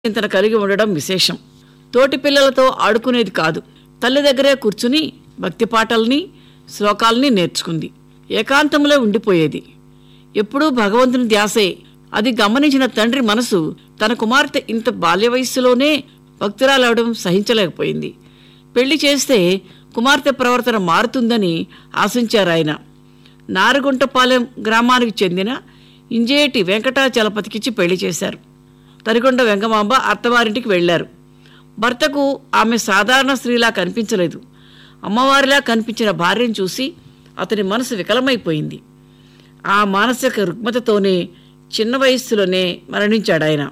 చింతన కలిగి ఉండడం విశేషం తోటి పిల్లలతో ఆడుకునేది కాదు తల్లి దగ్గరే కూర్చుని భక్తి పాటల్ని శ్లోకాల్ని నేర్చుకుంది ఏకాంతంలో ఉండిపోయేది ఎప్పుడూ భగవంతుని ధ్యాసే అది గమనించిన తండ్రి మనసు తన కుమార్తె ఇంత బాల్య వయస్సులోనే భక్తురాలవడం సహించలేకపోయింది పెళ్లి చేస్తే కుమార్తె ప్రవర్తన మారుతుందని ఆశించారాయన నారుగుంటపాలెం గ్రామానికి చెందిన ఇంజేటి వెంకటాచలపతికిచ్చి పెళ్లి చేశారు తరికొండ వెంగమాంబ అత్తవారింటికి వెళ్లారు భర్తకు ఆమె సాధారణ స్త్రీలా కనిపించలేదు అమ్మవారిలా కనిపించిన భార్యను చూసి అతని మనసు వికలమైపోయింది ఆ మానసిక రుగ్మతతోనే చిన్న వయస్సులోనే మరణించాడు ఆయన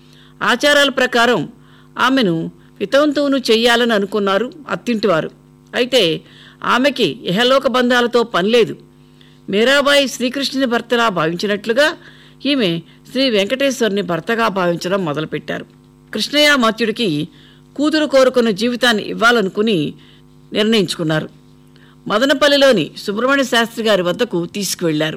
ఆచారాల ప్రకారం ఆమెను వితంతువును చెయ్యాలని అనుకున్నారు అత్తింటివారు అయితే ఆమెకి ఇహలోక బంధాలతో పనిలేదు మీరాబాయి శ్రీకృష్ణుని భర్తలా భావించినట్లుగా ఈమె శ్రీ వెంకటేశ్వరుని భర్తగా భావించడం మొదలుపెట్టారు కృష్ణయ్య మాత్యుడికి కూతురు కోరుకున్న జీవితాన్ని ఇవ్వాలనుకుని నిర్ణయించుకున్నారు మదనపల్లిలోని సుబ్రహ్మణ్య శాస్త్రి గారి వద్దకు తీసుకువెళ్లారు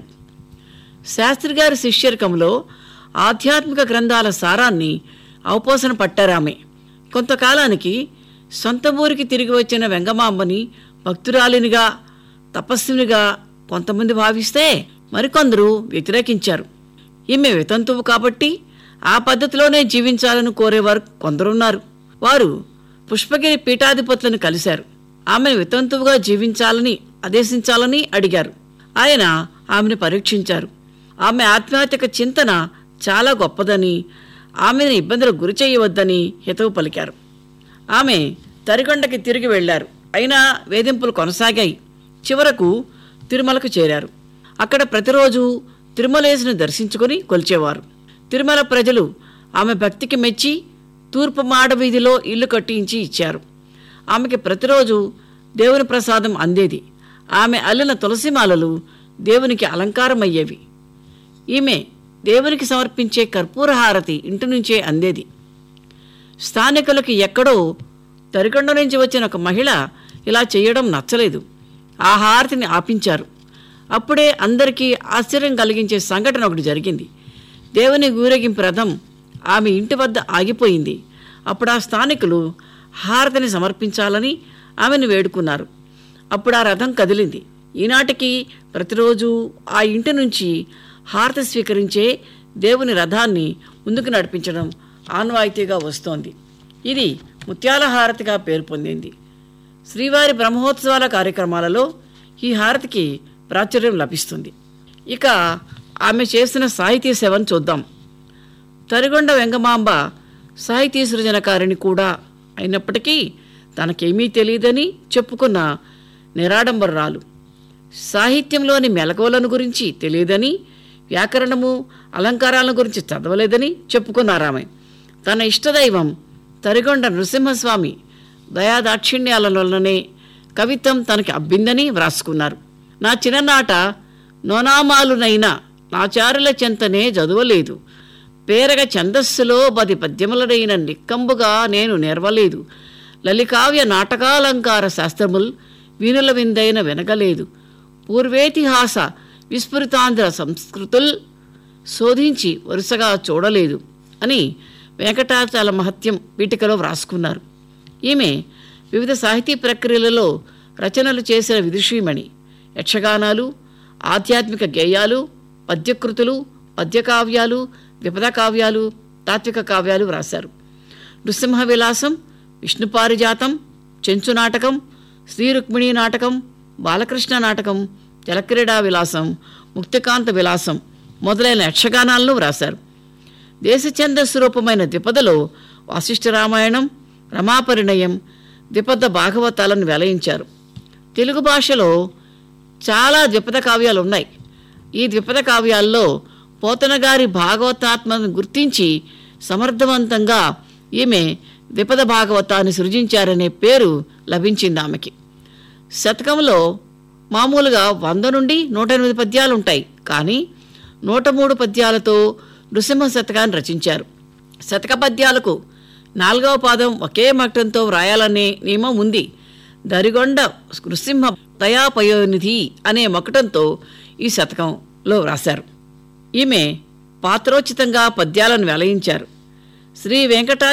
శాస్త్రి గారి శిష్యర్కంలో ఆధ్యాత్మిక గ్రంథాల సారాన్ని అవపోసన పట్టారామె కొంతకాలానికి సొంత ఊరికి తిరిగి వచ్చిన వెంగమాంబని భక్తురాలినిగా తపస్సునిగా కొంతమంది భావిస్తే మరికొందరు వ్యతిరేకించారు ఈమె వితంతువు కాబట్టి ఆ పద్ధతిలోనే జీవించాలని కోరేవారు కొందరున్నారు వారు పుష్పగిరి పీఠాధిపతులను కలిశారు ఆమెను వితంతువుగా జీవించాలని ఆదేశించాలని అడిగారు ఆయన ఆమెను పరీక్షించారు ఆమె ఆత్మహత్యక చింతన చాలా గొప్పదని ఆమెను ఇబ్బందులకు గురి చేయవద్దని హితవు పలికారు ఆమె తరిగొండకి తిరిగి వెళ్లారు అయినా వేధింపులు కొనసాగాయి చివరకు తిరుమలకు చేరారు అక్కడ ప్రతిరోజు తిరుమలేసును దర్శించుకుని కొలిచేవారు తిరుమల ప్రజలు ఆమె భక్తికి మెచ్చి తూర్పు మాడ వీధిలో ఇల్లు కట్టించి ఇచ్చారు ఆమెకి ప్రతిరోజు దేవుని ప్రసాదం అందేది ఆమె అల్లిన తులసిమాలలు దేవునికి అలంకారమయ్యేవి ఈమె దేవునికి సమర్పించే కర్పూర హారతి ఇంటి నుంచే అందేది స్థానికులకి ఎక్కడో తరికొండ నుంచి వచ్చిన ఒక మహిళ ఇలా చేయడం నచ్చలేదు ఆ హారతిని ఆపించారు అప్పుడే అందరికీ ఆశ్చర్యం కలిగించే సంఘటన ఒకటి జరిగింది దేవుని ఊరేగింపు రథం ఆమె ఇంటి వద్ద ఆగిపోయింది అప్పుడు ఆ స్థానికులు హారతిని సమర్పించాలని ఆమెను వేడుకున్నారు అప్పుడు ఆ రథం కదిలింది ఈనాటికి ప్రతిరోజు ఆ ఇంటి నుంచి హారతి స్వీకరించే దేవుని రథాన్ని ముందుకు నడిపించడం ఆనవాయితీగా వస్తోంది ఇది ముత్యాల హారతిగా పేరు పొందింది శ్రీవారి బ్రహ్మోత్సవాల కార్యక్రమాలలో ఈ హారతికి ప్రాచుర్యం లభిస్తుంది ఇక ఆమె చేసిన సాహితీ సేవను చూద్దాం తరిగొండ వెంగమాంబ సాహితీ సృజనకారిణి కూడా అయినప్పటికీ తనకేమీ తెలియదని చెప్పుకున్న నిరాడంబరాలు సాహిత్యంలోని మెలకువలను గురించి తెలియదని వ్యాకరణము అలంకారాల గురించి చదవలేదని చెప్పుకున్నారామె తన ఇష్టదైవం తరిగొండ నృసింహస్వామి దయాదాక్షిణ్యాల వలననే కవిత్వం తనకి అబ్బిందని వ్రాసుకున్నారు నా చిన్ననాట నోనామాలునైనా నాచారుల చెంతనే చదువలేదు పేరగ ఛందస్సులో పది పద్యములనైన నిక్కంబుగా నేను నేర్వలేదు లలికావ్య నాటకాలంకార శాస్త్రముల్ వీనుల విందైన వినగలేదు పూర్వేతిహాస విస్మృతాంధ్ర సంస్కృతుల్ శోధించి వరుసగా చూడలేదు అని వెంకటాచల మహత్యం పీఠికలో వ్రాసుకున్నారు ఈమె వివిధ సాహితీ ప్రక్రియలలో రచనలు చేసిన విదుషీమణి యక్షగానాలు ఆధ్యాత్మిక గేయాలు పద్యకృతులు పద్యకావ్యాలు విపద కావ్యాలు తాత్విక కావ్యాలు వ్రాశారు నృసింహ విలాసం విష్ణు పారిజాతం చెంచు నాటకం శ్రీ రుక్మిణీ నాటకం బాలకృష్ణ నాటకం జలక్రీడా విలాసం ముక్తికాంత విలాసం మొదలైన యక్షగానాలను వ్రాశారు దేశ ఛందస్సు రూపమైన ద్విపదలో వాసిష్ఠ రామాయణం రమాపరిణయం ద్విపద భాగవతాలను వెలయించారు తెలుగు భాషలో చాలా ద్విపద కావ్యాలు ఉన్నాయి ఈ ద్విపద కావ్యాల్లో పోతనగారి భాగవతాత్మను గుర్తించి సమర్థవంతంగా ఈమె ద్విపద భాగవతాన్ని సృజించారనే పేరు లభించింది ఆమెకి శతకంలో మామూలుగా వంద నుండి నూట ఎనిమిది పద్యాలు ఉంటాయి కానీ నూట మూడు పద్యాలతో నృసింహ శతకాన్ని రచించారు శతక పద్యాలకు నాలుగవ పాదం ఒకే మట్టంతో వ్రాయాలనే నియమం ఉంది దరిగొండ నృసింహ దయాపయోనిధి అనే మకుటంతో ఈ శతకంలో వ్రాశారు ఈమె పాత్రోచితంగా పద్యాలను వెలయించారు శ్రీ వెంకటా